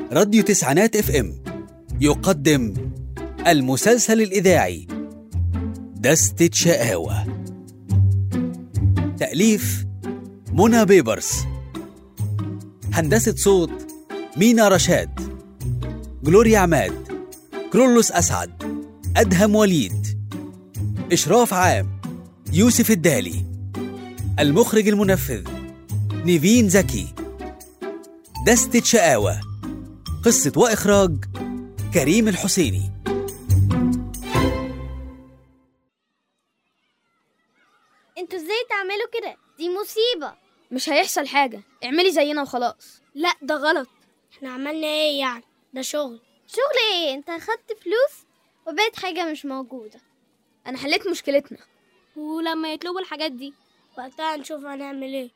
راديو تسعينات اف ام يقدم المسلسل الإذاعي دستة شقاوة تأليف منى بيبرس هندسة صوت مينا رشاد جلوريا عماد كرولوس أسعد أدهم وليد إشراف عام يوسف الدالي المخرج المنفذ نيفين زكي دستة شقاوة قصة وإخراج كريم الحسيني انتوا ازاي تعملوا كده دي مصيبة مش هيحصل حاجة اعملي زينا وخلاص لا ده غلط احنا عملنا ايه يعني ده شغل شغل ايه انت اخدت فلوس وبقت حاجة مش موجودة أنا حليت مشكلتنا ولما يطلبوا الحاجات دي وقتها نشوف هنعمل ايه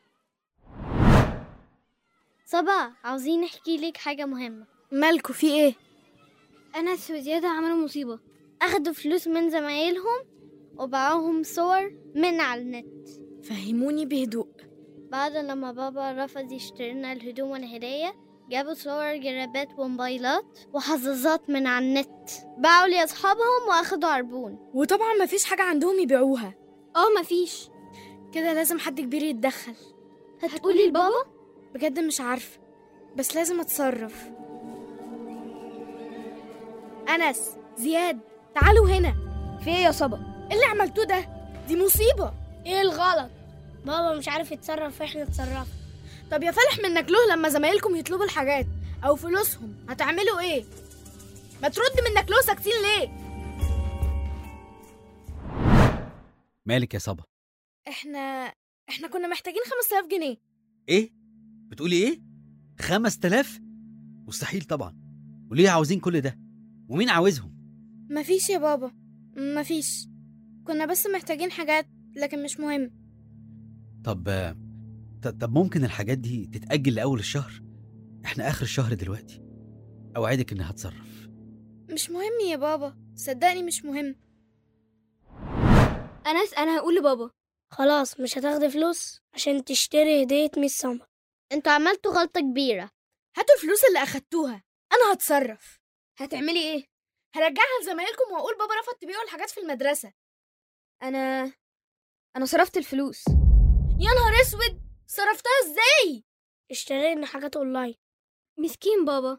صبا عاوزين نحكي لك حاجة مهمة مالكوا في ايه أنس وزيادة عملوا مصيبة أخدوا فلوس من زمايلهم وباعوهم صور من على النت فهموني بهدوء بعد لما بابا رفض يشتري لنا الهدوم والهدية جابوا صور جرابات وموبايلات وحظاظات من على النت باعوا لأصحابهم وأخدوا عربون وطبعا مفيش حاجة عندهم يبيعوها اه مفيش كده لازم حد كبير يتدخل هتقولي لبابا بجد مش عارفة بس لازم اتصرف أنس زياد تعالوا هنا في ايه يا صبا إيه اللي عملتوه ده دي مصيبة ايه الغلط بابا مش عارف يتصرف احنا اتصرفنا طب يا فالح منك له لما زمايلكم يطلبوا الحاجات او فلوسهم هتعملوا ايه ما ترد منك له ساكتين ليه مالك يا صبا احنا احنا كنا محتاجين 5000 جنيه إيه؟ بتقولي إيه؟ خمس تلاف؟ مستحيل طبعا وليه عاوزين كل ده؟ ومين عاوزهم؟ مفيش يا بابا مفيش كنا بس محتاجين حاجات لكن مش مهم طب ط- طب ممكن الحاجات دي تتأجل لأول الشهر؟ إحنا آخر الشهر دلوقتي أوعدك إني هتصرف مش مهم يا بابا صدقني مش مهم أنس أنا هقول لبابا خلاص مش هتاخدي فلوس عشان تشتري هدية ميس سمر انتوا عملتوا غلطة كبيرة هاتوا الفلوس اللي اخدتوها انا هتصرف هتعملي ايه هرجعها لزمايلكم واقول بابا رفض تبيعوا الحاجات في المدرسه انا انا صرفت الفلوس يا نهار اسود صرفتها ازاي اشترينا حاجات اونلاين مسكين بابا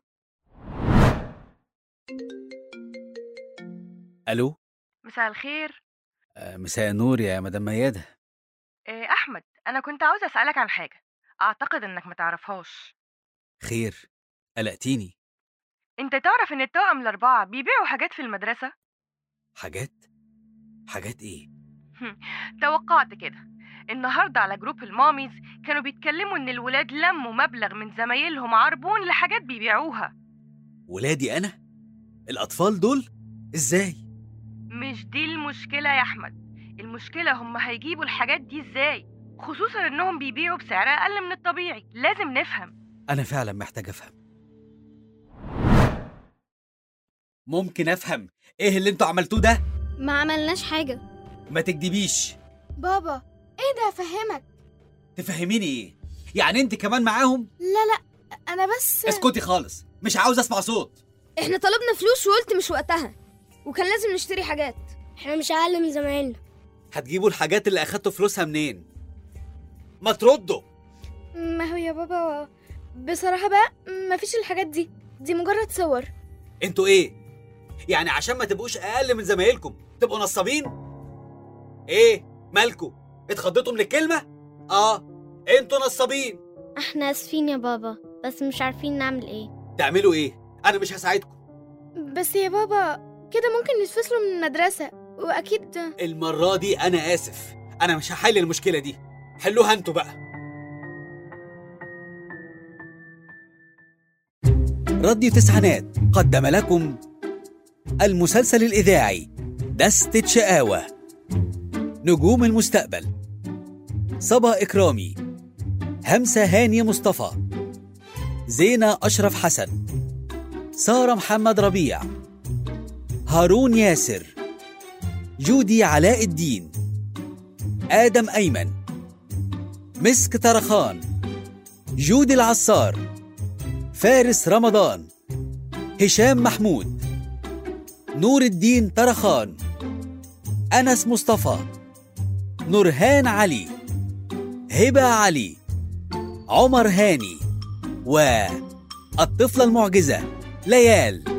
ألو؟ مساء الخير آه، مساء النور يا مدام ميادة إيه أحمد أنا كنت عاوزة أسألك عن حاجة أعتقد إنك متعرفهاش خير قلقتيني أنت تعرف إن التوأم الأربعة بيبيعوا حاجات في المدرسة؟ حاجات؟ حاجات إيه؟ توقعت كده النهاردة على جروب الماميز كانوا بيتكلموا إن الولاد لموا مبلغ من زمايلهم عربون لحاجات بيبيعوها ولادي أنا؟ الأطفال دول؟ إزاي؟ مش دي المشكلة يا أحمد المشكلة هم هيجيبوا الحاجات دي إزاي خصوصا إنهم بيبيعوا بسعر أقل من الطبيعي لازم نفهم أنا فعلا محتاج أفهم ممكن أفهم إيه اللي أنتوا عملتوه ده؟ ما عملناش حاجة ما تكدبيش بابا ايه ده افهمك تفهميني إيه؟ يعني أنت كمان معاهم؟ لا لا انا بس اسكتي خالص مش عاوز أسمع صوت احنا طلبنا فلوس وقلت مش وقتها وكان لازم نشتري حاجات احنا مش اقل من زمايلنا هتجيبوا الحاجات اللي أخدتوا فلوسها منين؟ ما تردوا ما هو يا بابا بصراحة بقى مفيش الحاجات دي دي مجرد صور انتوا ايه؟ يعني عشان ما تبقوش اقل من زمايلكم تبقوا نصابين؟ ايه؟ مالكوا؟ اتخضيتوا من الكلمة؟ اه انتوا نصابين احنا اسفين يا بابا بس مش عارفين نعمل ايه تعملوا ايه؟ انا مش هساعدكم بس يا بابا كده ممكن نتفصلوا من المدرسة وأكيد المرة دي انا اسف انا مش هحل المشكلة دي حلوها انتوا بقى راديو تسعينات قدم لكم المسلسل الإذاعي دستة شقاوة نجوم المستقبل صبا إكرامي همسة هاني مصطفى زينة أشرف حسن سارة محمد ربيع هارون ياسر جودي علاء الدين آدم أيمن مسك طرخان جودي العصار فارس رمضان هشام محمود نور الدين طرخان أنس مصطفى نورهان علي هبة علي عمر هاني والطفلة المعجزة ليال